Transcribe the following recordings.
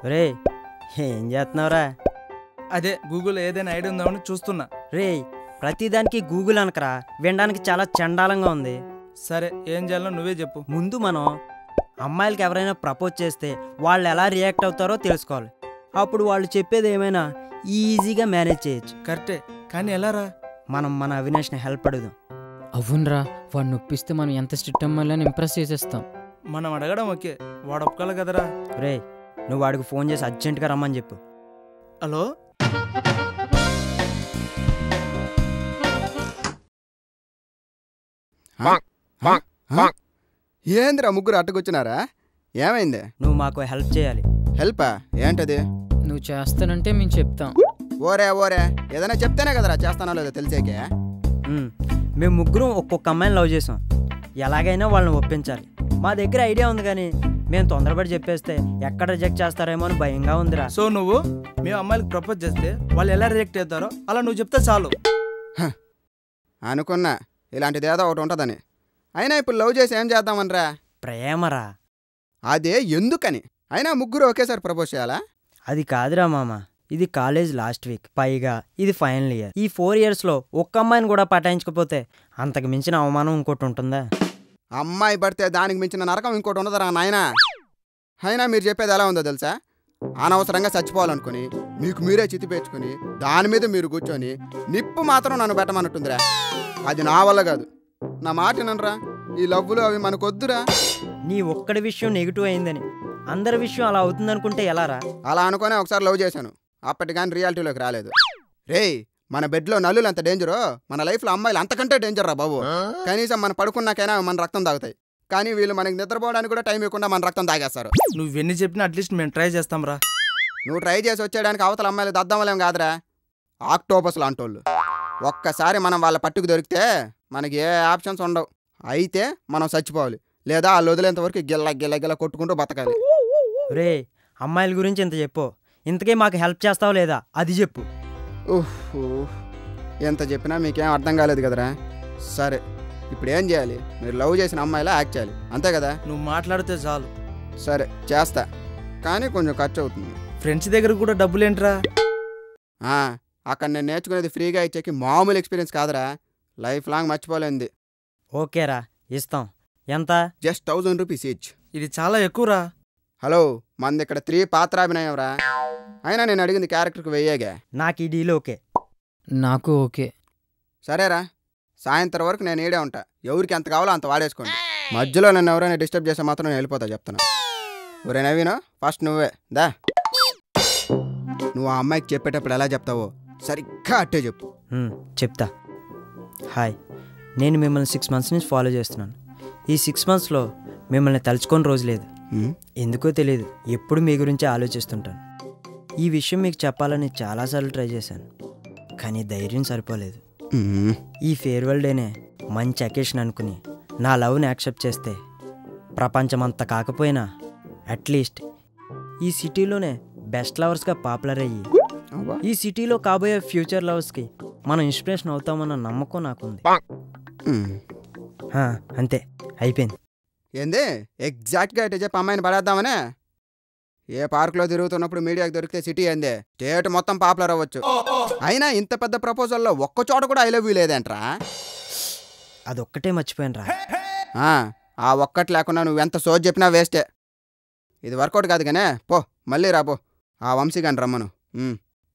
రే ఏం చేస్తున్నావురా అదే గూగుల్ ఏదైనా ఐడియా ఉందామని చూస్తున్నా రే ప్రతిదానికి గూగుల్ అనకరా వినడానికి చాలా చండాలంగా ఉంది సరే ఏం చేయాలో నువ్వే చెప్పు ముందు మనం అమ్మాయిలకి ఎవరైనా ప్రపోజ్ చేస్తే వాళ్ళు ఎలా రియాక్ట్ అవుతారో తెలుసుకోవాలి అప్పుడు వాళ్ళు చెప్పేది ఏమైనా ఈజీగా మేనేజ్ చేయొచ్చు కరెక్టే కానీ ఎలా రా మనం మన అవినాష్ని హెల్ప్ అడుగుదాం అవునరా వాడిని ఒప్పిస్తే మనం ఎంత స్ట్రిక్ట్ అమ్మాయిలని ఇంప్రెస్ చేసేస్తాం మనం అడగడం ఓకే వాడు ఒప్పుకోవాలి కదరా రే నువ్వు వాడికి ఫోన్ చేసి అర్జెంటుగా రమ్మని చెప్పు హలో ఏందిరా ముగ్గురు అట్టుకొచ్చినారా ఏమైంది నువ్వు మాకు హెల్ప్ చేయాలి హెల్పా ఏంటది నువ్వు చేస్తానంటే మేము చెప్తాం ఓరే ఓరే ఏదైనా చెప్తేనే కదరా చేస్తానో లేదో తెలిసేకే ఉమ్, మేము ముగ్గురం ఒక్కొక్క అమ్మాయిని లవ్ చేసాం ఎలాగైనా వాళ్ళని ఒప్పించాలి మా దగ్గర ఐడియా ఉంది కానీ మేము తొందరపడి చెప్పేస్తే ఎక్కడ రిజెక్ట్ చేస్తారేమో అని భయంగా ఉందిరా సో నువ్వు మేము అమ్మాయిలకు ప్రపోజ్ చేస్తే వాళ్ళు ఎలా రియాక్ట్ అవుతారో అలా నువ్వు చెప్తే చాలు అనుకున్నా ఇలాంటిది ఏదో ఒకటి ఉంటుందని అయినా ఇప్పుడు లవ్ చేసి ఏం చేద్దామనరా ప్రేమరా అదే ఎందుకని అయినా ముగ్గురు ఒకేసారి ప్రపోజ్ చేయాలా అది కాదురా మామ ఇది కాలేజ్ లాస్ట్ వీక్ పైగా ఇది ఫైనల్ ఇయర్ ఈ ఫోర్ ఇయర్స్లో ఒక్క అమ్మాయిని కూడా పటాయించకపోతే అంతకు మించిన అవమానం ఇంకోటి ఉంటుందా అమ్మాయి పడితే దానికి మించిన నరకం ఇంకోటి ఉండదురా నాయనా అయినా మీరు చెప్పేది ఎలా ఉందో తెలుసా అనవసరంగా చచ్చిపోవాలనుకుని మీకు మీరే చితిపేర్చుకుని దాని మీద మీరు కూర్చొని నిప్పు మాత్రం నన్ను పెట్టమన్నట్టుందిరా అది నా వల్ల కాదు నా మాట వినరా ఈ లవ్వులు అవి మనకొద్దురా నీ ఒక్కడి విషయం నెగిటివ్ అయిందని అందరి విషయం అలా అవుతుందనుకుంటే ఎలారా అలా అనుకునే ఒకసారి లవ్ చేశాను అప్పటి కానీ రియాలిటీలోకి రాలేదు రేయ్ మన బెడ్లో నల్లులు అంత డేంజరు మన లైఫ్లో అమ్మాయిలు అంతకంటే డేంజర్ రా బాబు కనీసం మన పడుకున్నాకైనా మన రక్తం తాగుతాయి కానీ వీళ్ళు మనకి నిద్రపోవడానికి కూడా టైం ఇవ్వకుండా మన రక్తం తాగేస్తారు నువ్వు ఎన్ని చెప్పినా అట్లీస్ట్ మేము ట్రై చేస్తాం రా నువ్వు ట్రై చేసి వచ్చేయడానికి అవతల అమ్మాయిలు దద్దమలేం కాదురా ఆక్టోపస్ లాంటోళ్ళు ఒక్కసారి మనం వాళ్ళ పట్టుకు దొరికితే మనకి ఏ ఆప్షన్స్ ఉండవు అయితే మనం చచ్చిపోవాలి లేదా వాళ్ళు వదిలేంత వరకు గిల్ల గిల్ల గిల్ల కొట్టుకుంటూ బతకాలి రే అమ్మాయిల గురించి ఇంత చెప్పు ఇంతకీ మాకు హెల్ప్ చేస్తావు లేదా అది చెప్పు ఉహ్, ఉహ్. ఎంత చెప్పినా మీకేం అర్థం కాలేదు కదరా సరే ఇప్పుడు ఏం చేయాలి మీరు లవ్ చేసిన అమ్మాయిలా యాక్ట్ చేయాలి అంతే కదా నువ్వు మాట్లాడితే చాలు సరే చేస్తా కానీ కొంచెం ఖర్చు అవుతుంది ఫ్రెండ్స్ దగ్గర కూడా డబ్బులేంట్రా ఆ, అక్కడ నేను నేర్చుకునేది ఫ్రీగా ఇచ్చేకి మామూలు ఎక్స్పీరియన్స్ కాదురా లైఫ్ లాంగ్ మర్చిపోలేంది ఓకేరా ఇస్తాం ఎంత జస్ట్ థౌజండ్ రూపీస్ ఈచ్ ఇది చాలా ఎక్కువరా హలో మంది ఇక్కడ త్రీ పాత్రాభినయం రా అయినా నేను అడిగింది క్యారెక్టర్కి వెయ్యేగా నాకు ఈ డీల్ ఓకే నాకు ఓకే సరేరా సాయంత్రం వరకు నేను ఈడే ఉంటా ఎవరికి ఎంత కావాలో అంత వాడేసుకోండి మధ్యలో నన్ను ఎవరైనా డిస్టర్బ్ చేస్తే మాత్రం నేను వెళ్ళిపోతా చెప్తున్నా ఒరే నవీను ఫస్ట్ నువ్వే దా నువ్వు ఆ అమ్మాయికి చెప్పేటప్పుడు ఎలా చెప్తావో సరిగ్గా అట్టే చెప్పు ఉమ్, చెప్తా హాయ్ నేను మిమ్మల్ని సిక్స్ మంత్స్ నుంచి ఫాలో చేస్తున్నాను ఈ సిక్స్ మంత్స్లో మిమ్మల్ని తలుచుకొని రోజు లేదు ఉమ్, ఎందుకో తెలియదు ఎప్పుడు మీ గురించి ఆలోచిస్తుంటాను ఈ విషయం మీకు చెప్పాలని చాలాసార్లు ట్రై చేశాను కానీ ధైర్యం సరిపోలేదు ఉమ్, ఈ ఫేర్వెల్ డేనే మంచి అకేషన్ అనుకుని నా లవ్ని యాక్సెప్ట్ చేస్తే ప్రపంచమంతా కాకపోయినా అట్లీస్ట్ ఈ సిటీలోనే బెస్ట్ లవర్స్గా పాపులర్ అయ్యి అవ్వా. ఈ సిటీలో కాబోయే ఫ్యూచర్ లవర్స్కి మనం ఇన్స్పిరేషన్ అవుతామన్న నమ్మకం నాకుంది ఉమ్. హా, అంతే అయిపోయింది ఏంది ఎగ్జాక్ట్గా ఇటు చెప్పి అమ్మాయిని పడేద్దామనే ఏ పార్కులో తిరుగుతున్నప్పుడు మీడియాకి దొరికితే సిటీ ఏందే స్టేట్ మొత్తం పాపులర్ అవ్వచ్చు అయినా ఇంత పెద్ద ప్రపోజల్లో ఒక్క చోట కూడా ఐ లవ్ యూ లేదేంట్రా అదొక్కటే మర్చిపోయాను రా ఆ, ఆ ఒక్కటి లేకుండా నువ్వు ఎంత సోజ్ చెప్పినా వేస్టే ఇది వర్కౌట్ కాదు కానీ పో మళ్ళీ రా పో ఆ వంశీ గాని రమ్మను ఉమ్.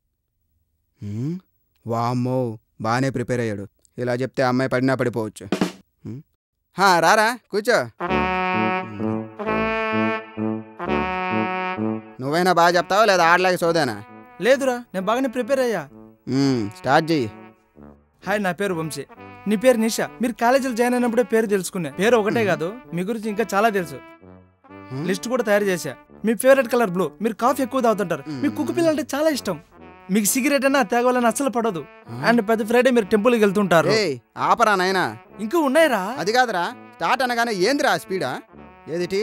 ఉమ్, వామ్మో బాగానే ప్రిపేర్ అయ్యాడు ఇలా చెప్తే ఆ అమ్మాయి పడినా పడిపోవచ్చు ఉమ్. హా, రారా కూర్చో నువ్వైనా బాగా చెప్తావా లేదా ఆడలాగే సోదేనా లేదురా నేను బాగానే ప్రిపేర్ అయ్యా ఉమ్, స్టార్ట్ చెయ్యి హాయ్ నా పేరు వంశీ నీ పేరు నిషా మీరు కాలేజీలో జాయిన్ అయినప్పుడే పేరు తెలుసుకున్నా పేరు ఒకటే కాదు మీ గురించి ఇంకా చాలా తెలుసు ఉమ్, లిస్ట్ కూడా తయారు చేశా మీ ఫేవరెట్ కలర్ బ్లూ మీరు కాఫీ ఎక్కువ తాగుతుంటారు మీకు కుక్క పిల్ల అంటే చాలా ఇష్టం మీకు సిగరెట్ అయినా తాగాలని అస్సలు పడదు అండ్ ప్రతి ఫ్రైడే మీరు టెంపుల్కి వెళ్తుంటారు ఏయ్ ఆపరా నాయనా ఇంకా ఉన్నాయిరా అది కాదురా స్టార్ట్ అనగానే ఏందిరా ఆ స్పీడా ఏదిటి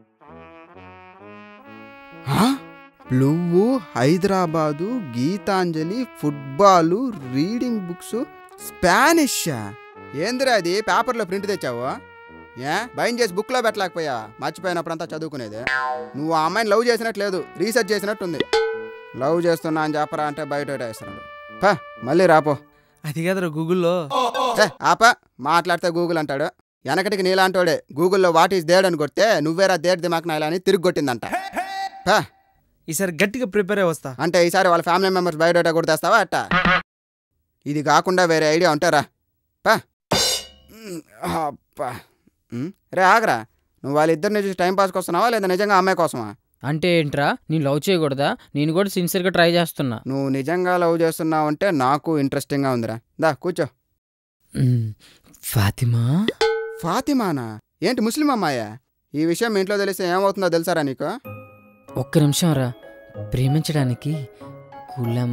blue Hyderabad Gitanjali football reading books Spanish ఏందిరా అది పేపర్లో ప్రింట్ తెచ్చావు ఏ భయం చేసి బుక్లో పెట్టలేకపోయా మర్చిపోయినప్పుడంతా చదువుకునేది నువ్వు ఆ అమ్మాయిని లవ్ చేసినట్లేదు రీసెర్చ్ చేసినట్టుంది లవ్ చేస్తున్నా అని చెప్పరా అంటే బయట వేస్తున్నాడు పా మళ్ళీ రాపో అది కదరా గూగుల్లో ఏ, ఆపా మాట్లాడితే గూగుల్ అంటాడు వెనకటికి నీలాంటోడే గూగుల్లో వాట్ ఈస్ దేడ్ అని కొడితే నువ్వేరా దేడ్ దిమాక్ నాయలా అని తిరిగి కొట్టిందంట పా ఈసారి గట్టిగా ప్రిపేర్ అయి వస్తా అంటే ఈసారి వాళ్ళ ఫ్యామిలీ మెంబర్స్ బయోడేటా కూడా తెస్తావా అట్ట ఇది కాకుండా వేరే ఐడియా ఉంటారా పా ఉమ్, అబ్బా. ఉమ్, రే ఆగరా నువ్వు వాళ్ళిద్దరిని చూసి టైం పాస్కి వస్తున్నావా లేదా నిజంగా అమ్మాయి కోసమా అంటే ఏంట్రా నేను లవ్ చేయకూడదా నేను కూడా సిన్సియర్గా ట్రై చేస్తున్నా నువ్వు నిజంగా లవ్ చేస్తున్నావు అంటే నాకు ఇంట్రెస్టింగ్గా ఉందిరా దా కూర్చో మ్, ఫాతిమా ఫాతిమానా ఏంటి ముస్లిం అమ్మాయా ఈ విషయం మీ ఇంట్లో తెలిస్తే ఏమవుతుందో తెలుసారా నీకు ఒక్క నిమిషం రా ప్రేమించడానికి కులం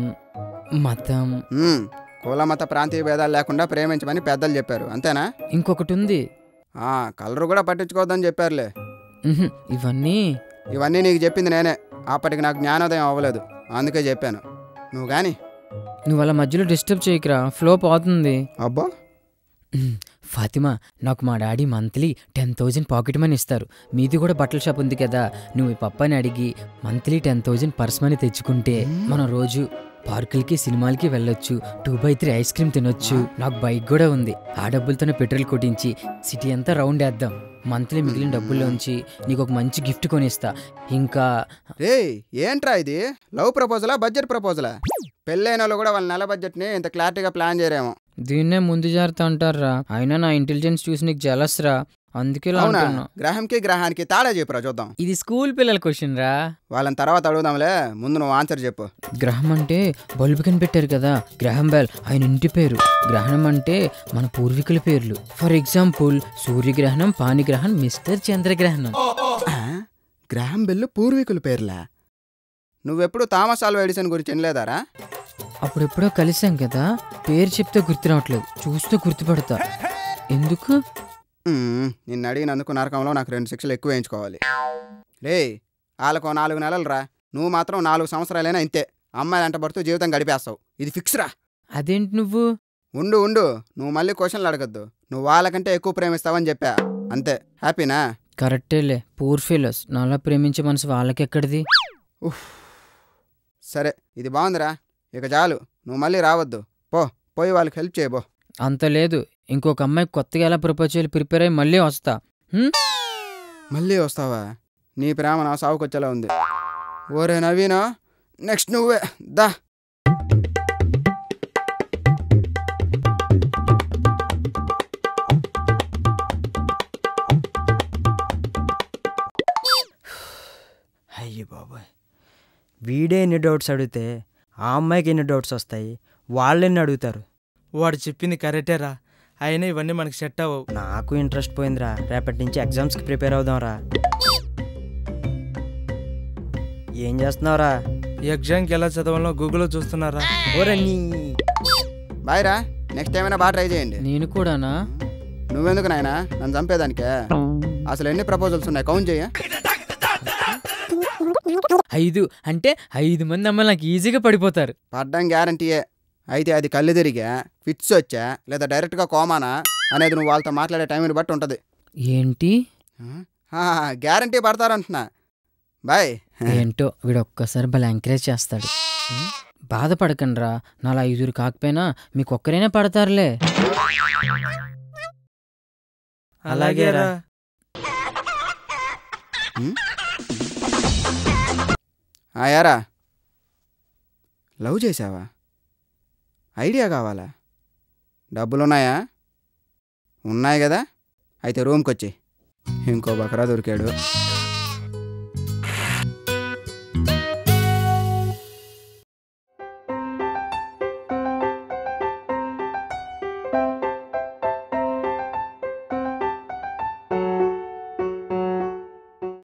మతం ఉమ్, కుల మత ప్రాంతీయ భేదాలు లేకుండా ప్రేమించమని పెద్దలు చెప్పారు అంతేనా ఇంకొకటి ఉంది ఆ కలర్ కూడా పట్టించుకోవద్దని చెప్పారులే ఉహుం, ఇవన్నీ ఇవన్నీ నీకు చెప్పింది నేనే అప్పటికి నాకు జ్ఞానోదయం అవ్వలేదు అందుకే చెప్పాను నువ్వు కానీ నువ్వు అలా మధ్యలో డిస్టర్బ్ చేయకురా ఫ్లో పోతుంది అబ్బా ఉమ్, ఫాతిమా నాకు మా daddy monthly ten thousand pocket money ఇస్తారు మీది కూడా బట్టల షాప్ ఉంది కదా నువ్వు ఈ పప్పని అడిగి monthly ten thousand purse money తెచ్చుకుంటే మనం రోజు పార్కులకి సినిమాలకి వెళ్ళొచ్చు two by three ice cream తినొచ్చు నాకు బైక్ కూడా ఉంది ఆ డబ్బులతోనే పెట్రోల్ కొట్టించి సిటీ అంతా రౌండ్ వేద్దాం మంత్లీ మిగిలిన డబ్బుల్లోంచి నీకు ఒక మంచి గిఫ్ట్ కొనిస్తా ఇంకా రే ఏంట్రా ఇది లవ్ ప్రపోజలా బడ్జెట్ ప్రపోజలా పెళ్ళైన వాళ్ళు కూడా వాళ్ళ నెల బడ్జెట్ని ఇంత క్లారిటీగా ప్లాన్ చేయరేమో దీన్నే ముందు జాగ్రత్త అంటారా అయినా నా ఇంటెలిజెన్స్ చూసి నీకు జలస్ రా అందుకే ఇలా అవునా అంటున్నా గ్రహంకి గ్రహానికి తేడా చెప్పురా చూద్దాం ఇది స్కూల్ పిల్లల క్వశ్చన్ రా వాళ్ళని తర్వాత అడుగుదాంలే ముందు నువ్వు ఆన్సర్ చెప్పు గ్రహం అంటే బల్బు కనిపెట్టారు కదా గ్రహం బెల్ ఆయన ఇంటి పేరు గ్రహణం అంటే మన పూర్వీకుల పేర్లు ఫర్ ఎగ్జాంపుల్ సూర్యగ్రహణం పానిగ్రహణం మిస్టర్ చంద్రగ్రహణం ఆ? గ్రహం బెల్లు పూర్వీకుల పేర్లా నువ్వెప్పుడు థామస్ ఆల్వా ఎడిసన్ గురించి వినలేదారా అప్పుడెప్పుడో కలిసాం కదా పేరు చెప్తే గుర్తు రావట్లేదు చూస్తే గుర్తుపడతా ఎందుకు ఉమ్, నిన్ను అడిగినందుకు నరకంలో నాకు రెండు శిక్షలు ఎక్కువ వేయించుకోవాలి రే వాళ్ళకు నాలుగు నెలలు రా నువ్వు మాత్రం నాలుగు సంవత్సరాలైనా ఇంతే అమ్మాయిలు అంట పడుతూ జీవితం గడిపేస్తావు ఇది ఫిక్స్ రా అదేంటి నువ్వు ఉండు ఉండు నువ్వు మళ్ళీ క్వశ్చన్లు అడగద్దు నువ్వు వాళ్ళకంటే ఎక్కువ ప్రేమిస్తావని చెప్పా అంతే హ్యాపీనా కరెక్టేలే పూర్ ఫీలర్స్ నాలా ప్రేమించే మనసు వాళ్ళకెక్కడిది సరే ఇది బాగుందిరా ఇక చాలు నువ్వు మళ్ళీ రావద్దు పో పోయి వాళ్ళకి హెల్ప్ చేయబో అంత లేదు ఇంకొక అమ్మాయి కొత్తగా ఎలా ప్రపోజ్ చేయాలి ప్రిపేర్ అయ్యి మళ్ళీ వస్తా హ్మ్? మళ్ళీ వస్తావా నీ ప్రేమ నా సాగుకొచ్చేలా ఉంది ఓరే నవీనా నెక్స్ట్ నువ్వే దా అయ్యి బాబాయ్ వీడే ఎన్ని డౌట్స్ అడిగితే ఆ అమ్మాయికి ఎన్ని డౌట్స్ వస్తాయి వాళ్ళు ఎన్ని అడుగుతారు వాడు చెప్పింది కరెక్టేరా అయినా ఇవన్నీ మనకి సెట్ అవ్వవు నాకు ఇంట్రెస్ట్ పోయిందిరా రేపటి నుంచి ఎగ్జామ్స్కి ప్రిపేర్ అవుదాంరా ఏం చేస్తున్నావురా ఈ ఎగ్జామ్కి ఎలా చదవాలో గూగుల్లో చూస్తున్నారా ఓరే నీ బాయ్ రా నెక్స్ట్ ఏమైనా బాగా ట్రై చేయండి నేను కూడానా నువ్వెందుకు నాయనా నన్ను చంపేదానికే అసలు ఎన్ని ప్రపోజల్స్ ఉన్నాయి కౌంట్ చేయ ఐదు అంటే ఐదు మంది అమ్మాయిలు నాకు ఈజీగా పడిపోతారు పడ్డం గ్యారంటీయే అయితే అది కళ్ళు తిరిగా ఫిట్స్ వచ్చా లేదా డైరెక్ట్గా కోమానా అనేది నువ్వు వాళ్ళతో మాట్లాడే టైంని బట్టి ఉంటుంది ఏంటి గ్యారంటీ పడతారంటున్నా బాయ్ ఏంటో వీడు ఒక్కసారి భలే ఎంకరేజ్ చేస్తాడు బాధపడకండి రా నాలా ఐదుగురు కాకపోయినా మీకు ఒక్కరైనా పడతారులే అలాగేరా యారా లవ్ చేసావా ఐడియా కావాలా డబ్బులున్నాయా ఉన్నాయి కదా అయితే రూమ్కి వచ్చి ఇంకో బకరా దొరికాడు